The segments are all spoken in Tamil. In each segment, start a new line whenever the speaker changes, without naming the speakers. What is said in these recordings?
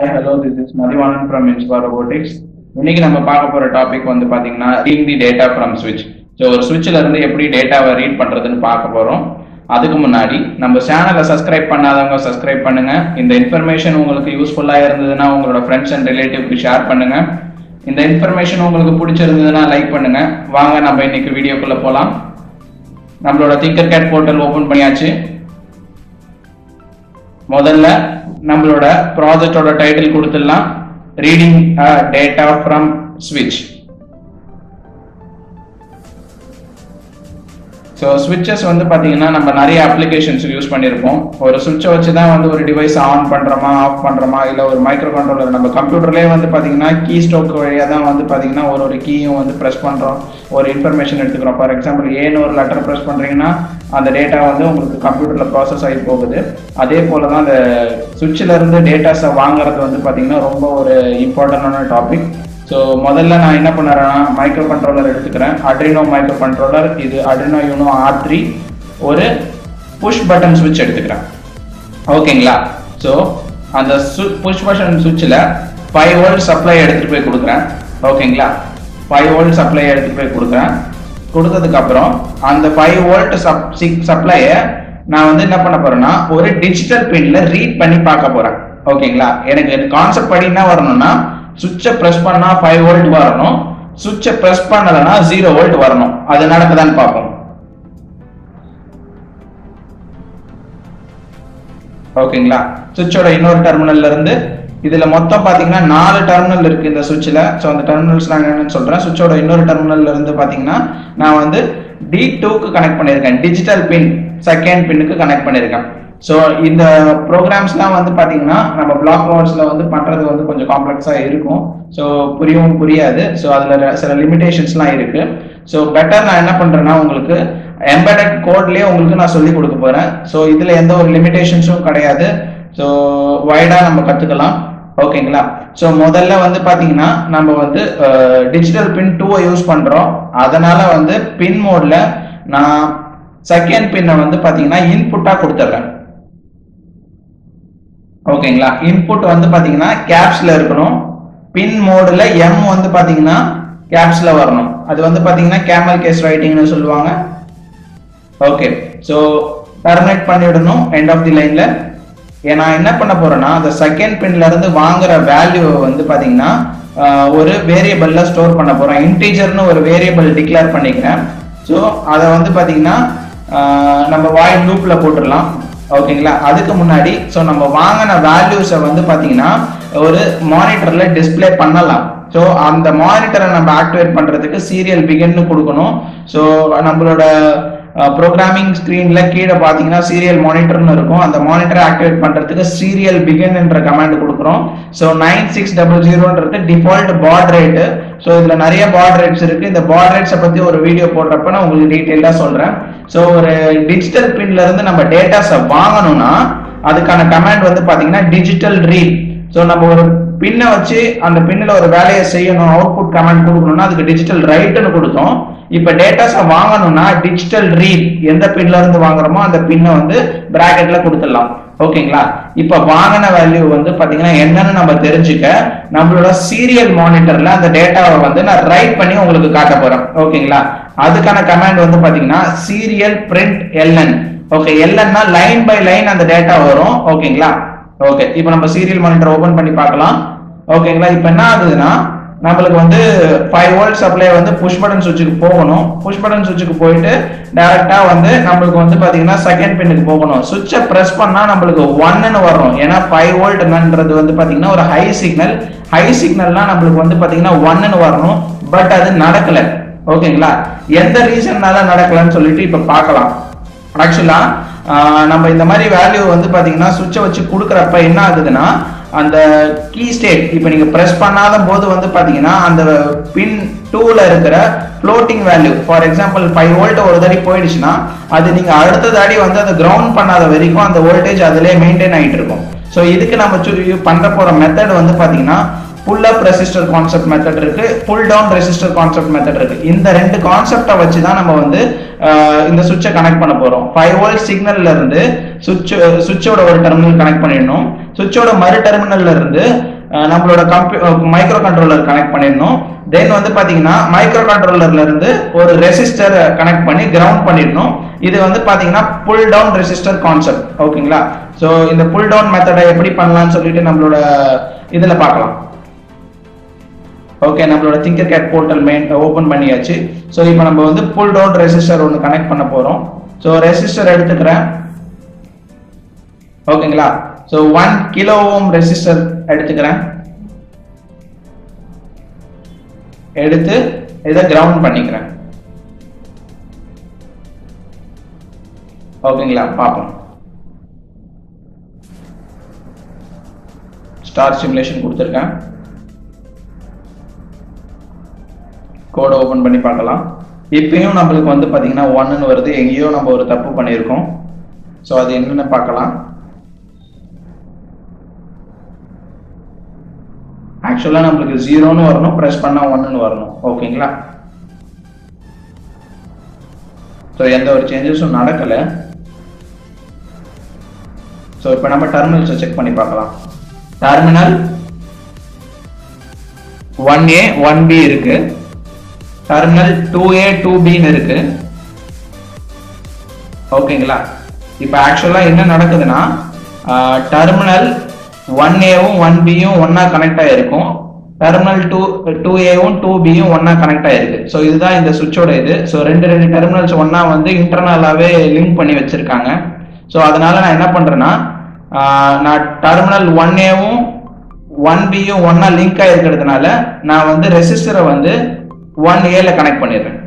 hello this is Mathivanan from Inspa robotics இன்னைக்கு நம்ம பார்க்க போற டாபிக் வந்து பாத்தீங்கன்னா ரீட் தி டேட்டா ஃப்ரம் ஸ்விட்ச் ஸோ ஒரு ஸ்விட்ச்ல இருந்து எப்படி டேட்டாவை ரீட் பண்றதுன்னு பார்க்க போறோம் அதுக்கு முன்னாடி நம்ம சேனலை சப்ஸ்கிரைப் பண்ணாதவங்க சப்ஸ்கிரைப் பண்ணுங்க இந்த இன்ஃபர்மேஷன் உங்களுக்கு யூஸ்ஃபுல்லா இருந்ததுன்னா உங்களோட ஃப்ரெண்ட்ஸ் அண்ட் ரிலேட்டிவ்க்கு ஷேர் பண்ணுங்க இந்த இன்ஃபர்மேஷன் உங்களுக்கு பிடிச்சிருந்ததுன்னா லைக் பண்ணுங்க வாங்க நம்ம இன்னைக்கு வீடியோக்குள்ள போலாம் நம்மளோட திங்கர் கேட் போர்ட்டல் ஓபன் பண்ணியாச்சு முதல்ல நம்மளோட ப்ராஜெக்டோட டைட்டில் கொடுத்துடலாம் ரீடிங் டேட்டா ஃப்ரம் ஸ்விட்ச் ஸோ ஸ்விட்சஸ் வந்து பார்த்தீங்கன்னா நம்ம நிறைய அப்ளிகேஷன்ஸ் யூஸ் பண்ணியிருப்போம் ஒரு சுவிட்சை வச்சு தான் வந்து ஒரு டிவைஸ் ஆன் பண்ணுறோமா ஆஃப் பண்ணுறோமா இல்லை ஒரு மைக்ரோ கண்ட்ரோலர் நம்ம கம்ப்யூட்டர்லேயே வந்து பார்த்தீங்கன்னா கீ ஸ்டோக் வழியாக தான் வந்து பார்த்தீங்கன்னா ஒரு ஒரு கீயும் வந்து ப்ரெஸ் பண்ணுறோம் ஒரு இன்ஃபர்மேஷன் எடுத்துக்கிறோம் ஃபார் எக்ஸாம்பிள் ஏன்னு ஒரு லெட்டர் ப்ரெஸ் பண்ணுறீங்கன்னா அந்த டேட்டா வந்து உங்களுக்கு கம்ப்யூட்டரில் ப்ராசஸ் ஆகி போகுது அதே போல் தான் அந்த சுவிட்சில் இருந்து டேட்டாஸை வாங்குறது வந்து பார்த்தீங்கன்னா ரொம்ப ஒரு இம்பார்ட்டண்டான டாபிக் ஸோ முதல்ல நான் என்ன பண்ணுறேன்னா மைக்ரோ கண்ட்ரோலர் எடுத்துக்கிறேன் அட்ரினோ மைக்ரோ கண்ட்ரோலர் இது அட்ரினோ யூனோ ஆர் த்ரீ ஒரு புஷ் பட்டன் சுவிட்ச் எடுத்துக்கிறேன் ஓகேங்களா ஸோ அந்த புஷ் பட்டன் சுவிட்சில் ஃபைவ் வோல்ட் சப்ளை எடுத்துகிட்டு போய் கொடுக்குறேன் ஓகேங்களா ஃபைவ் வோல்ட் சப்ளை எடுத்துகிட்டு போய் கொடுக்குறேன் கொடுத்ததுக்கப்புறம் அந்த ஃபைவ் வோல்ட் சப் சிக் சப்ளையை நான் வந்து என்ன பண்ண போறேன்னா ஒரு டிஜிட்டல் பின்ல ரீட் பண்ணி பார்க்க போறேன் ஓகேங்களா எனக்கு கான்செப்ட் படி என்ன வரணும்னா சுவிட்சை ப்ரெஸ் பண்ணா ஃபைவ் வோல்ட் வரணும் சுவிட்சை ப்ரெஸ் பண்ணலன்னா ஜீரோ வோல்ட் வரணும் அது நடக்குதான்னு பார்ப்போம் ஓகேங்களா சுவிட்சோட இன்னொரு டெர்மினல்ல இருந்து இதுல மொத்தம் பாத்தீங்கன்னா நாலு டெர்மினல் இருக்கு இந்த சுவிட்ச்ல ஸோ அந்த டெர்மினல்ஸ் நான் என்னன்னு சொல்றேன் சுவிட்சோட இன்னொரு டெர்மினல்ல இருந்து பாத்தீங்கன்னா நான் வந்து டி டூக்கு கனெக்ட் பண்ணியிருக்கேன் டிஜிட்டல் பின் செகண்ட் பின்னுக்கு கனெக்ட் பண்ணியிருக்கேன் ஸோ இந்த ப்ரோக்ராம்ஸ்லாம் வந்து பார்த்தீங்கன்னா நம்ம பிளாக் மோட்ஸில் வந்து பண்ணுறது வந்து கொஞ்சம் காம்ப்ளெக்ஸாக இருக்கும் ஸோ புரியவும் புரியாது ஸோ அதில் சில லிமிடேஷன்ஸ்லாம் இருக்கு ஸோ பெட்டர் நான் என்ன பண்ணுறேன்னா உங்களுக்கு எம்பெடட் கோட்லேயே உங்களுக்கு நான் சொல்லி கொடுக்க போகிறேன் ஸோ இதில் எந்த ஒரு லிமிடேஷன்ஸும் கிடையாது ஸோ வைடாக நம்ம கற்றுக்கலாம் ஓகேங்களா ஸோ முதல்ல வந்து பார்த்தீங்கன்னா நம்ம வந்து டிஜிட்டல் பின் டூவை யூஸ் பண்ணுறோம் அதனால வந்து பின் மோடில் நான் செகண்ட் பின்னை வந்து பார்த்தீங்கன்னா இன்புட்டாக கொடுத்துட்றேன் ஓகேங்களா இன்புட் வந்து பாத்தீங்கன்னா கேப்ஸ்ல இருக்கணும் பின் மோடுல எம் வந்து பாத்தீங்கன்னா கேப்ஸ்ல வரணும் அது வந்து பாத்தீங்கன்னா கேமல் கேஸ் ரைட்டிங்னு சொல்லுவாங்க ஓகே ஸோ டெர்மினேட் பண்ணிவிடணும் எண்ட் ஆஃப் தி லைன்ல நான் என்ன பண்ண போறேன்னா அந்த செகண்ட் பின்ல இருந்து வாங்குற வேல்யூ வந்து பாத்தீங்கன்னா ஒரு வேரியபிள்ல ஸ்டோர் பண்ண போறேன் இன்டீஜர்னு ஒரு வேரியபிள் டிக்ளேர் பண்ணிக்கிறேன் ஸோ அதை வந்து பாத்தீங்கன்னா நம்ம வாய் லூப்ல போட்டுடலாம் ஓகேங்களா அதுக்கு முன்னாடி ஸோ நம்ம வாங்கின வேல்யூஸை வந்து பார்த்தீங்கன்னா ஒரு மானிட்டர்ல டிஸ்பிளே பண்ணலாம் ஸோ அந்த மானிட்டரை நம்ம ஆக்டிவேட் பண்றதுக்கு சீரியல் பிகன்னு கொடுக்கணும் ஸோ நம்மளோட ப்ரோக்ராமிங் ஸ்க்ரீன்ல கீழே பார்த்தீங்கன்னா சீரியல் மானிட்டர்னு இருக்கும் அந்த மானிட்டரை ஆக்டிவேட் பண்றதுக்கு சீரியல் பிகன் என்ற கமாண்ட் கொடுக்குறோம் ஸோ நைன் சிக்ஸ் டபுள் ஜீரோன்றது டிஃபால்ட் பாட் ரேட்டு ஸோ இதுல நிறைய பாட் ரேட்ஸ் இருக்கு இந்த பாட் ரேட்ஸை பத்தி ஒரு வீடியோ போடுறப்ப நான் உங்களுக்கு டீட்டெயிலாக சொல்றேன் ஸோ ஒரு டிஜிட்டல் பின்ல இருந்து நம்ம டேட்டாஸை வாங்கணும்னா அதுக்கான கமாண்ட் வந்து பாத்தீங்கன்னா டிஜிட்டல் ரீட் ஸோ நம்ம ஒரு பின்னை வச்சு அந்த பின்னில் ஒரு வேலையை செய்யணும் அவுட்புட் கமெண்ட் கொடுக்கணும்னா அதுக்கு டிஜிட்டல் ரைட்டுன்னு கொடுத்தோம் இப்போ டேட்டாஸை வாங்கணும்னா டிஜிட்டல் ரீட் எந்த பின்ல இருந்து வாங்குறோமோ அந்த பின்னை வந்து பிராக்கெட்ல கொடுத்துடலாம் ஓகேங்களா இப்போ வாங்கின வேல்யூ வந்து பாத்தீங்கன்னா என்னன்னு நம்ம தெரிஞ்சுக்க நம்மளோட சீரியல் மானிட்டர்ல அந்த டேட்டாவை வந்து நான் ரைட் பண்ணி உங்களுக்கு காட்ட போறேன் ஓகேங்களா அதுக்கான கமாண்ட் வந்து பாத்தீங்கன்னா சீரியல் பிரிண்ட் எல்என் ஓகே எல்என்னா லைன் பை லைன் அந்த டேட்டா வரும் ஓகேங்களா ஓகே இப்போ நம்ம சீரியல் மானிட்டர் ஓபன் பண்ணி பார்க்கலாம் ஓகேங்களா இப்போ என்ன ஆகுதுன்னா நம்மளுக்கு வந்து ஃபைவ் வோல்ட் சப்ளை வந்து புஷ் பட்டன் சுவிட்சுக்கு போகணும் புஷ் பட்டன் சுவிட்சுக்கு போயிட்டு டைரக்டா வந்து நம்மளுக்கு வந்து பாத்தீங்கன்னா செகண்ட் பின்னுக்கு போகணும் சுவிட்சை பிரஸ் பண்ணா நம்மளுக்கு ஒன்னு வரும் ஏன்னா ஃபைவ் வோல்ட்ன்றது வந்து பாத்தீங்கன்னா ஒரு ஹை சிக்னல் ஹை சிக்னல்னா நம்மளுக்கு வந்து பாத்தீங்கன்னா ஒன்னு வரணும் பட் அது நடக்கல ஓகேங்களா எந்த ரீசன்னால நடக்கலன்னு சொல்லிட்டு இப்ப பார்க்கலாம் ஆக்சுவலா நம்ம இந்த மாதிரி வேல்யூ வந்து பாத்தீங்கன்னா சுவிட்சை வச்சு கொடுக்குறப்ப என்ன ஆகுதுன்னா அந்த கீ ஸ்டேட் இப்போ நீங்க பிரஸ் பண்ணாத போது வந்து பாத்தீங்கன்னா அந்த பின் டூல இருக்கிற floating value for example five volt ஒரு தடி போயிடுச்சுன்னா அது நீங்க அடுத்த தாடி வந்து அதை கிரவுண்ட் பண்ணாத வரைக்கும் அந்த வோல்டேஜ் அதிலே மெயின்டைன் ஆகிட்டு இருக்கும் ஸோ இதுக்கு நம்ம பண்ற போற மெத்தட் வந்து பாத்தீங்கன்னா pull up resistor concept method இருக்கு pull down resistor concept method இருக்கு இந்த ரெண்டு கான்செப்டை வச்சு தான் நம்ம வந்து இந்த சுவிட்சை கனெக்ட் பண்ண போறோம் ஃபைவ் வோல்ட் சிக்னல்ல இருந்து சுவிட்ச் சுவிட்சோட ஒரு டெர்மினல் கனெக்ட் பண்ணிடணும் சுவிட்சோட மறு டெர்மினல்ல இருந்து அஹ், நம்மளோட கம்ப்யூ மைக்ரோ கண்ட்ரோலர் கனெக்ட் பண்ணிடணும் தென் வந்து பாத்தீங்கன்னா மைக்ரோ கண்ட்ரோலர்ல இருந்து ஒரு ரெசிஸ்டர் கனெக்ட் பண்ணி கிரவுண்ட் பண்ணிடணும் இது வந்து பாத்தீங்கன்னா புல் டவுன் ரெசிஸ்டர் கான்செப்ட் ஓகேங்களா ஸோ இந்த புல் டவுன் மெத்தடை எப்படி பண்ணலாம்னு சொல்லிட்டு நம்மளோட இதுல பார்க்கலாம் ஓகே நம்மளோட Tinkercad portal main open பண்ணியாச்சு ஸோ இப்போ நம்ம வந்து புல் டவுன் ரெசிஸ்டர் ஒன்று கனெக்ட் பண்ண போறோம் ஸோ ரெசிஸ்டர் எடுத்துக்கிறேன் ஓகேங்களா so one kilo ohm resistor எடுத்துக்கிறேன் எடுத்து இதை கிரவுண்ட் பண்ணிக்கிறேன் ஓகேங்களா பார்ப்போம் ஸ்டார் சிமுலேஷன் கொடுத்துருக்கேன் கோடை ஓபன் பண்ணி பார்க்கலாம் இப்பயும் நம்மளுக்கு வந்து பாத்தீங்கன்னா ஒன்னு வருது எங்கேயோ நம்ம ஒரு தப்பு பண்ணியிருக்கோம் ஸோ அது என்னன்னு பார்க்கலாம் ஆக்சுவலா நம்மளுக்கு ஜீரோன்னு வரணும் ப்ரெஸ் பண்ணா ஒன்னு வரணும் ஓகேங்களா ஸோ எந்த ஒரு சேஞ்சஸும் நடக்கல ஸோ இப்போ நம்ம டெர்மினல்ஸை செக் பண்ணி பார்க்கலாம் terminal one A one B இருக்கு terminal two A two pin இருக்கு ஓகேங்களா இப்போ ஆக்சுவலாக என்ன நடக்குதுன்னா டெர்மினல் ஒன் ஏவும் ஒன் பியும் ஒன்னா கனெக்ட் ஆயிருக்கும் டெர்மினல் டூ டூ ஏவும் டூ பியும் ஒன்னா கனெக்ட் ஆயிருக்கு ஸோ இதுதான் இந்த சுவிட்சோட இது ஸோ ரெண்டு ரெண்டு டெர்மினல்ஸ் ஒன்னா வந்து இன்டர்னலாவே லிங்க் பண்ணி வச்சிருக்காங்க ஸோ அதனால நான் என்ன பண்றேன்னா ஆஹ் நான் டெர்மினல் ஒன் ஏவும் ஒன் பியும் ஒன்னா லிங்க் ஆயிருக்கிறதுனால நான் வந்து ரெசிஸ்டரை வந்து ஒன் ஏல கனெக்ட் பண்ணிடுறேன்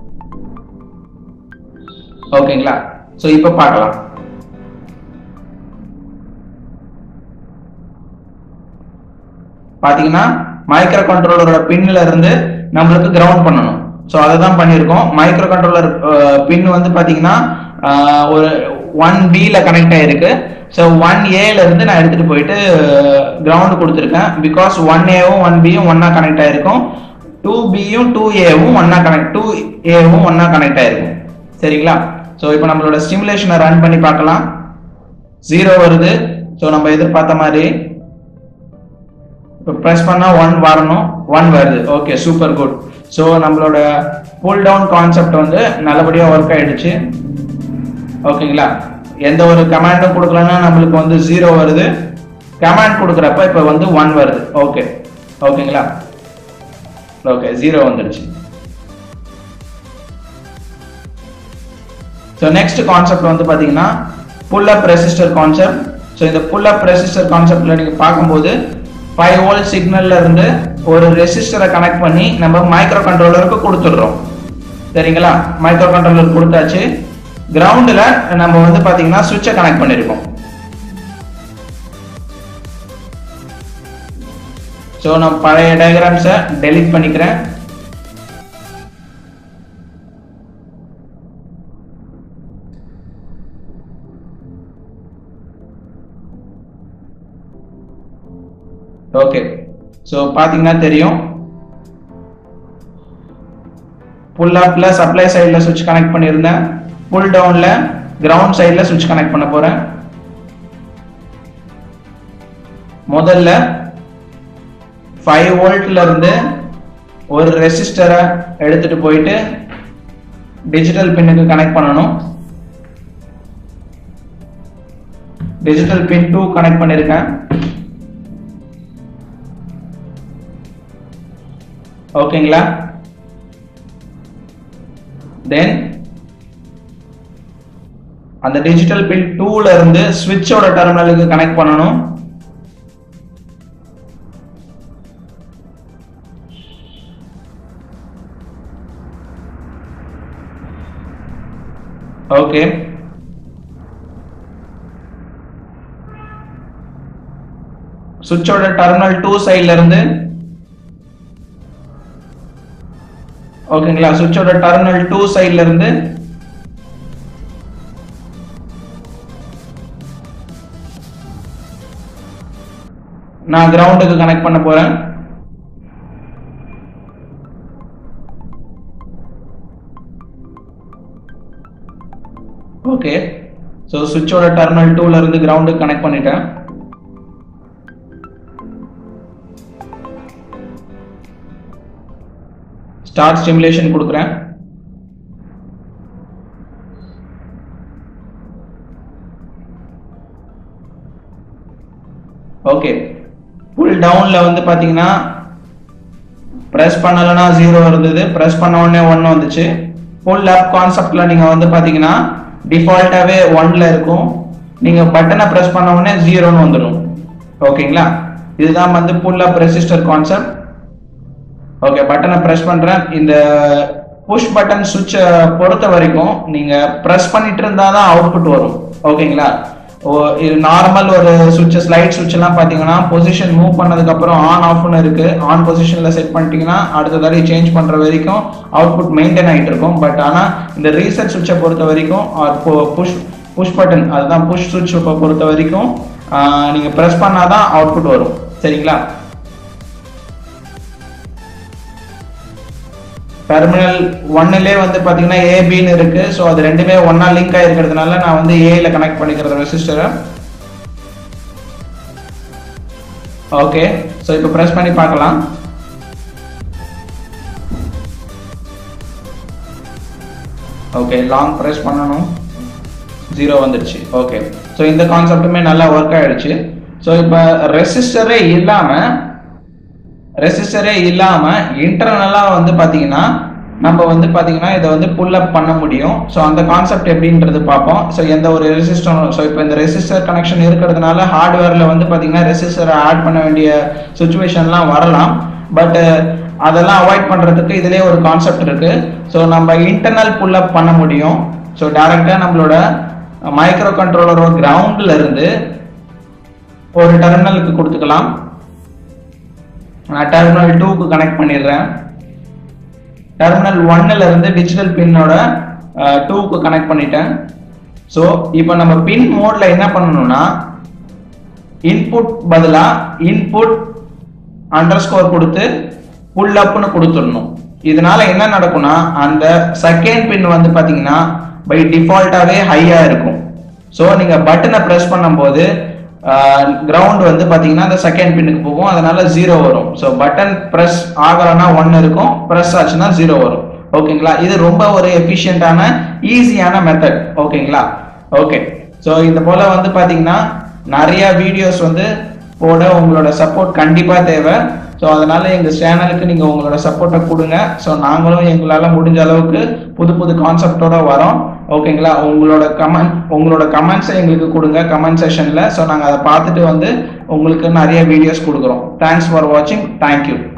ஓகேங்களா ஸோ இப்போ பார்க்கலாம் பாத்தீங்கன்னா மைக்ரோ கண்ட்ரோலரோட பின்ல இருந்து நம்மளுக்கு கிரவுண்ட் பண்ணணும் ஸோ அதை தான் பண்ணியிருக்கோம் மைக்ரோ கண்ட்ரோலர் பின் வந்து பாத்தீங்கன்னா ஆஹ், ஒரு ஒன் பில கனெக்ட் ஆயிருக்கு ஸோ ஒன் ஏல இருந்து நான் எடுத்துட்டு போயிட்டு கிரவுண்ட் கொடுத்துருக்கேன் பிகாஸ் ஒன் ஏவும் ஒன் பியும் ஒன்னா கனெக்ட் ஆயிருக்கும் டூ பியும் டூ ஏவும் ஒன்னா கனெக்ட் டூ ஏவும் ஒன்னா கனெக்ட் ஆயிருக்கும் சரிங்களா ஸோ இப்போ நம்மளோட ஸ்டிமுலேஷனை ரன் பண்ணி பார்க்கலாம் ஜீரோ வருது ஸோ நம்ம எதிர்பார்த்த மாதிரி இப்போ ப்ரெஸ் பண்ணா ஒன் வரணும் ஒன் வருது ஓகே சூப்பர் குட் ஸோ நம்மளோட புல் டவுன் கான்செப்ட் வந்து நல்லபடியாக ஒர்க் ஆயிடுச்சு ஓகேங்களா எந்த ஒரு கமாண்டும் கொடுக்கலன்னா நம்மளுக்கு வந்து ஜீரோ வருது கமாண்ட் கொடுக்குறப்ப இப்போ வந்து ஒன் வருது ஓகே ஓகேங்களா ஓகே ஜீரோ வந்துடுச்சு ஸோ நெக்ஸ்ட் கான்செப்ட் வந்து பார்த்தீங்கன்னா pull up resistor concept so இந்த புல் அப் ரெசிஸ்டர் கான்செப்ட்ல நீங்க பார்க்கும்போது ஃபைவ் வோல்ட் சிக்னல்ல இருந்து ஒரு ரெசிஸ்டரை கனெக்ட் பண்ணி நம்ம மைக்ரோ கண்ட்ரோலருக்கு கொடுத்துடுறோம் சரிங்களா மைக்ரோ கண்ட்ரோலர் கொடுத்தாச்சு கிரவுண்டில் நம்ம வந்து பார்த்தீங்கன்னா சுவிட்சை கனெக்ட் பண்ணியிருக்கோம் ஸோ நான் பழைய டயக்ராம்ஸை டெலீட் பண்ணிக்கிறேன் ஓகே ஸோ பார்த்தீங்கன்னா தெரியும் புல் அப்ல சப்ளை சைடில் சுவிட்ச் கனெக்ட் பண்ணியிருந்தேன் புல் டவுன்ல கிரவுண்ட் சைடில் சுவிட்ச் கனெக்ட் பண்ண போறேன் முதல்ல ஃபைவ் வோல்ட்ல இருந்து ஒரு ரெசிஸ்டரை எடுத்துட்டு போயிட்டு டிஜிட்டல் பின்னுக்கு கனெக்ட் பண்ணணும் டிஜிட்டல் பின் டூ கனெக்ட் பண்ணியிருக்கேன் ஓகேங்களா தென் அந்த டிஜிட்டல் பின் டூல இருந்து ஸ்விட்சோட டெர்மினலுக்கு கனெக்ட் பண்ணணும் ஓகே சுவிட்சோட டெர்மினல் டூ சைட்ல இருந்து ஓகேங்களா சுவிட்சோட டெர்மினல் டூ சைட்ல இருந்து நான் கிரவுண்டுக்கு கனெக்ட் பண்ண போறேன் ஓகே ஸோ சுவிட்சோட டெர்மினல் டூல இருந்து கிரவுண்டுக்கு கனெக்ட் பண்ணிட்டேன் ஸ்டார்ட் ஸ்டிமுலேஷன் கொடுக்குறேன் ஓகே புல் டவுன்ல வந்து பாத்தீங்கன்னா பிரஸ் பண்ணலனா ஜீரோ இருந்தது பிரஸ் பண்ண உடனே ஒன்னு வந்துச்சு புல் அப் கான்செப்ட்ல நீங்க வந்து பாத்தீங்கன்னா டிஃபால்ட்டாவே ஒன்ல இருக்கும் நீங்க பட்டனை பிரஸ் பண்ண உடனே ஜீரோன்னு வந்துடும் ஓகேங்களா இதுதான் வந்து pull up resistor concept okay பட்டனை பிரஸ் பண்றேன் இந்த புஷ் பட்டன் சுவிட்சை பொறுத்த வரைக்கும் நீங்க பிரஸ் பண்ணிட்டு இருந்தா தான் அவுட்புட் வரும் ஓகேங்களா ஓ இது நார்மல் ஒரு சுவிட்ச் ஸ்லைட் சுவிட்ச் எல்லாம் பாத்தீங்கன்னா பொசிஷன் மூவ் பண்ணதுக்கு அப்புறம் ஆன் ஆஃப்னு இருக்கு ஆன் பொசிஷன்ல செட் பண்ணிட்டீங்கன்னா அடுத்த தடவை சேஞ்ச் பண்ற வரைக்கும் அவுட்புட் மெயின்டைன் ஆயிட்டு இருக்கும் பட் ஆனா இந்த ரீசெட் சுவிட்சை பொறுத்த வரைக்கும் புஷ் புஷ் பட்டன் அதுதான் புஷ் சுவிட்ச் பொறுத்த வரைக்கும் ஆஹ், நீங்க பிரஸ் பண்ணாதான் அவுட்புட் வரும் சரிங்களா டெர்மினல் ஒன்னுலே வந்து பாத்தீங்கன்னா ஏபின்னு இருக்கு ஸோ அது ரெண்டுமே ஒன்னா லிங்க் ஆயிருக்கிறதுனால நான் வந்து ஏல கனெக்ட் பண்ணிக்கிறது ரெசிஸ்டரை ஓகே ஸோ இப்போ ப்ரெஸ் பண்ணி பார்க்கலாம் ஓகே லாங் ப்ரெஸ் பண்ணணும் ஜீரோ வந்துடுச்சு ஓகே ஸோ இந்த கான்செப்ட்டுமே நல்லா ஒர்க் ஆயிடுச்சு ஸோ இப்போ ரெசிஸ்டரே இல்லாமல் ரெசிஸ்டரே இல்லாம இன்டர்னலா வந்து பாத்தீங்கன்னா நம்ம வந்து பாத்தீங்கன்னா இதை வந்து புல் அப் பண்ண முடியும் ஸோ அந்த கான்செப்ட் எப்படின்றது பார்ப்போம் ஸோ எந்த ஒரு ரெசிஸ்டரும் ஸோ இப்போ இந்த ரெசிஸ்டர் கனெக்ஷன் இருக்கிறதுனால ஹார்ட்வேர்ல வந்து பாத்தீங்கன்னா ரெசிஸ்டரை ஆட் பண்ண வேண்டிய சுச்சுவேஷன்லாம் வரலாம் பட் அதெல்லாம் அவாய்ட் பண்றதுக்கு இதுலயே ஒரு கான்செப்ட் இருக்கு ஸோ நம்ம இன்டர்னல் புல் அப் பண்ண முடியும் ஸோ டைரக்டா நம்மளோட மைக்ரோ கண்ட்ரோலரோட கிரவுண்ட்ல இருந்து ஒரு டெர்மினலுக்கு கொடுத்துக்கலாம் நான் டெர்மினல் டூக்கு கனெக்ட் பண்ணிடுறேன் டெர்மினல் ஒன்னுல இருந்து டிஜிட்டல் பின்னோட டூக்கு கனெக்ட் பண்ணிட்டேன் ஸோ இப்போ நம்ம பின் மோட்ல என்ன பண்ணணும்னா இன்புட் பதிலா இன்புட் அண்டர் ஸ்கோர் கொடுத்து புல் அப்னு கொடுத்துடணும் இதனால என்ன நடக்கும்னா அந்த செகண்ட் பின் வந்து பாத்தீங்கன்னா பை டிஃபால்ட்டாவே ஹையா இருக்கும் ஸோ நீங்க பட்டனை பிரஸ் பண்ணும்போது கிரவுண்ட் வந்து பாத்தீங்கன்னா அந்த செகண்ட் பின்னுக்கு போகும் அதனால ஜீரோ வரும் ஸோ பட்டன் பிரஸ் ஆகலன்னா ஒன் இருக்கும் பிரஸ் ஆச்சுன்னா ஜீரோ வரும் ஓகேங்களா இது ரொம்ப ஒரு எஃபிஷியன்டான ஈஸியான மெத்தட் ஓகேங்களா ஓகே ஸோ இந்த போல வந்து பாத்தீங்கன்னா நிறைய வீடியோஸ் வந்து போட உங்களோட சப்போர்ட் கண்டிப்பா தேவை ஸோ அதனால எங்க சேனலுக்கு நீங்க உங்களோட சப்போர்ட்டை கொடுங்க ஸோ நாங்களும் எங்களால முடிஞ்ச அளவுக்கு புது புது கான்செப்டோட வரோம் ஓகேங்களா உங்களோட கமெண்ட் உங்களோட கமெண்ட்ஸை எங்களுக்கு கொடுங்க கமெண்ட் செஷன்ல ஸோ நாங்கள் அதை பார்த்துட்டு வந்து உங்களுக்கு நிறைய வீடியோஸ் கொடுக்குறோம் தேங்க்ஸ் ஃபார் வாட்சிங் தேங்க்யூ